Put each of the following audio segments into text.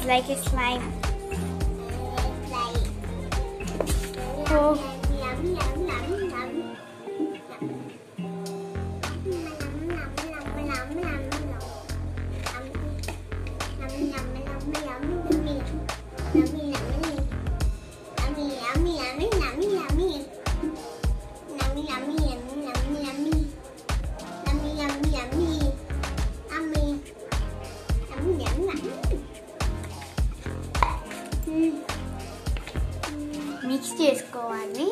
like a slime. Like. Oh. Lắm, lắm, lắm, lắm. Lắm, lắm, lắm, lắm, lắm, lắm. Lắm, lắm, lắm, lắm, lắm, lắm. Yummy, yummy. Yummy, yummy, yummy, yummy, yummy. Yummy, yummy, yummy, yummy, yummy. Yummy, yummy, yummy. Yummy. Yummy, yummy, yummy. Mm. Mix చేసుకోవాలి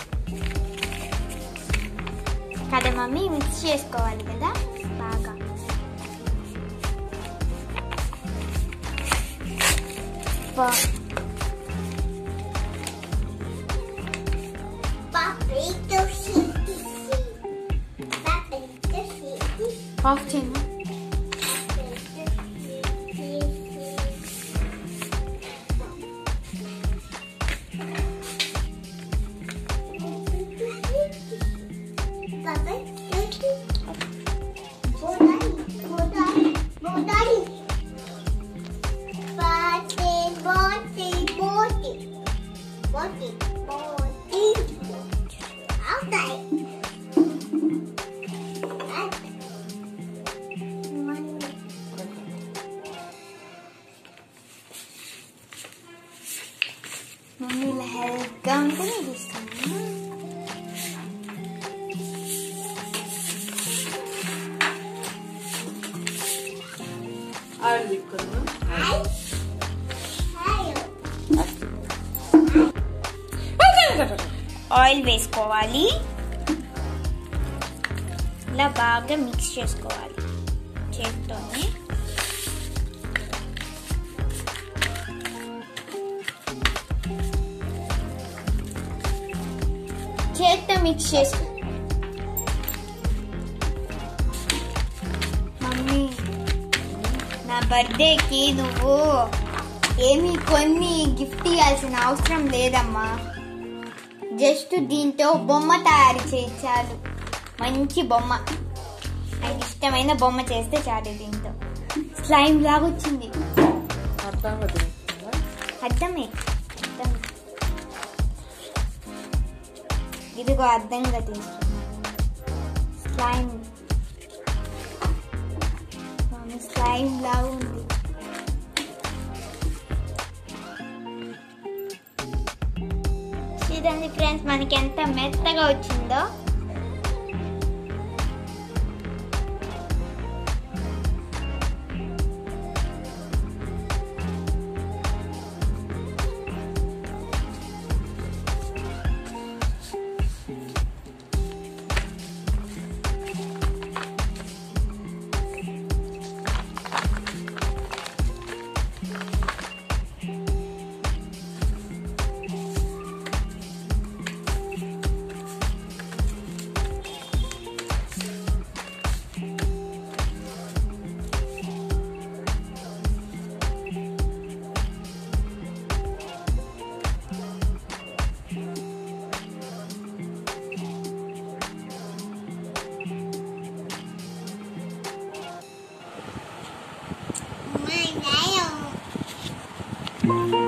కదా mummy mix చేసుకోవాలి కదా బాగా వా- Papito shitty Papito shitty off చేయను mummy ఇలా హెల్ప్గా ఉంటుంది ఇది ఇస్తాను ఆయిల్ తిక్కున్నాం ఆయిల్ వేసుకోవాలి ఇలా బాగా మిక్స్ చేసుకోవాలి చేతితోనే చేత్తో మిక్స్ చేసుకో మమ్మీ నా బర్త్డేకి నువ్వు ఏమి కొన్ని గిఫ్ట్ ఇవ్వాల్సిన అవసరం లేదమ్మా జస్ట్ దీంతో బొమ్మ తయారు చేయించాలు మంచి బొమ్మ నాకు ఇష్టమైన బొమ్మ చేస్తే చాలు దీంతో స్లైమ్ లాగా వచ్చింది అర్థంగా తింటుందా అర్థమే అర్థమే ఇదిగో అర్థంగా తీసుకున్నాను స్లైమ్ మమ్మీ స్లైమ్ లాగా ఉంది చూడండి ఫ్రెండ్స్ మనకి ఎంత మెత్తగా వచ్చిందో My nail.